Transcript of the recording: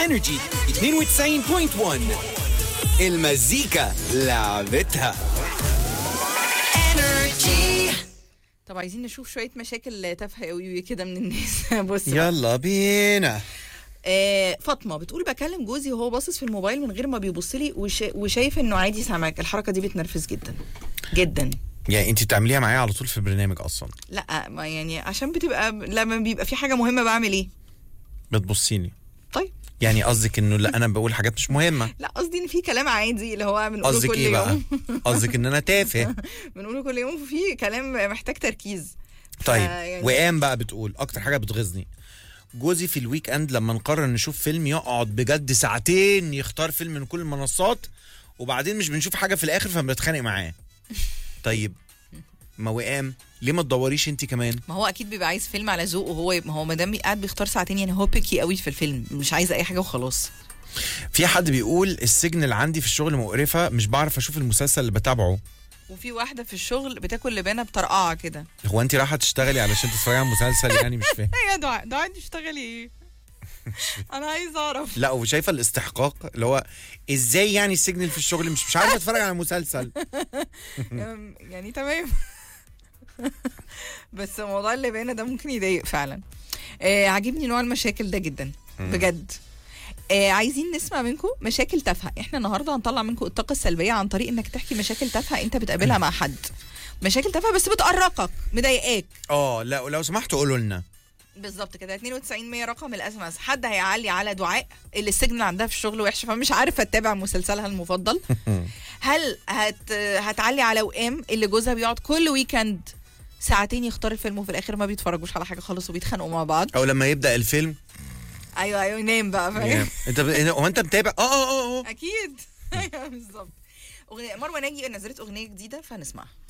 انرجي 92.1 المزيكا لعبتها طب عايزين نشوف شويه مشاكل تافهه قوي كده من الناس بص يلا بينا آه فاطمه بتقول بكلم جوزي وهو باصص في الموبايل من غير ما بيبص لي وش... وشايف انه عادي سامعك الحركه دي بتنرفز جدا جدا يعني انت بتعمليها معايا على طول في البرنامج اصلا لا ما يعني عشان بتبقى لما بيبقى في حاجه مهمه بعمل ايه بتبصيني طيب يعني قصدك انه لا انا بقول حاجات مش مهمه لا قصدي ان في كلام عادي اللي هو بنقوله قصدك كل ايه بقى يوم قصدك ان انا تافه بنقوله كل يوم في كلام محتاج تركيز طيب يعني- وقام بقى بتقول اكتر حاجه بتغيظني جوزي في الويك اند لما نقرر نشوف فيلم يقعد بجد ساعتين يختار فيلم من كل المنصات وبعدين مش بنشوف حاجه في الاخر فبنتخانق معاه طيب ما وقام ليه ما تدوريش انت كمان ما هو اكيد بيبقى عايز فيلم على ذوقه هو ما هو ما دام قاعد بيختار ساعتين يعني هو بيكي قوي في الفيلم مش عايز اي حاجه وخلاص في حد بيقول السجن اللي عندي في الشغل مقرفه مش بعرف اشوف المسلسل اللي بتابعه وفي واحده في الشغل بتاكل لبانه بطرقعه كده هو انت رايحه تشتغلي علشان تتفرجي على مسلسل يعني مش فاهم ايه يا دعاء دعاء انت بتشتغلي ايه انا عايز اعرف لا وشايفه الاستحقاق اللي هو ازاي يعني السجن اللي في الشغل مش مش عارفه اتفرج على مسلسل أم، يعني تمام بس موضوع اللبانه ده ممكن يضايق فعلا آه عاجبني نوع المشاكل ده جدا بجد آه عايزين نسمع منكم مشاكل تافهه احنا النهارده هنطلع منكم الطاقه السلبيه عن طريق انك تحكي مشاكل تافهه انت بتقابلها مع حد مشاكل تافهه بس بتقرقك مضايقاك اه لا لو سمحتوا قولوا لنا بالظبط كده 92 100 رقم الاس ام اس حد هيعلي على دعاء اللي السجن اللي عندها في الشغل وحش فمش عارفه تتابع مسلسلها المفضل هل هت هتعلي على وئام اللي جوزها بيقعد كل ويكند ساعتين يختار الفيلم وفي الاخر ما بيتفرجوش على حاجه خالص وبيتخانقوا مع بعض او لما يبدا الفيلم ايوه ايوه ينام بقى فاهم انت ب... هو انت متابع اه اه اه اه اكيد ايوه بالظبط اغنيه مروه ناجي نزلت اغنيه جديده فهنسمعها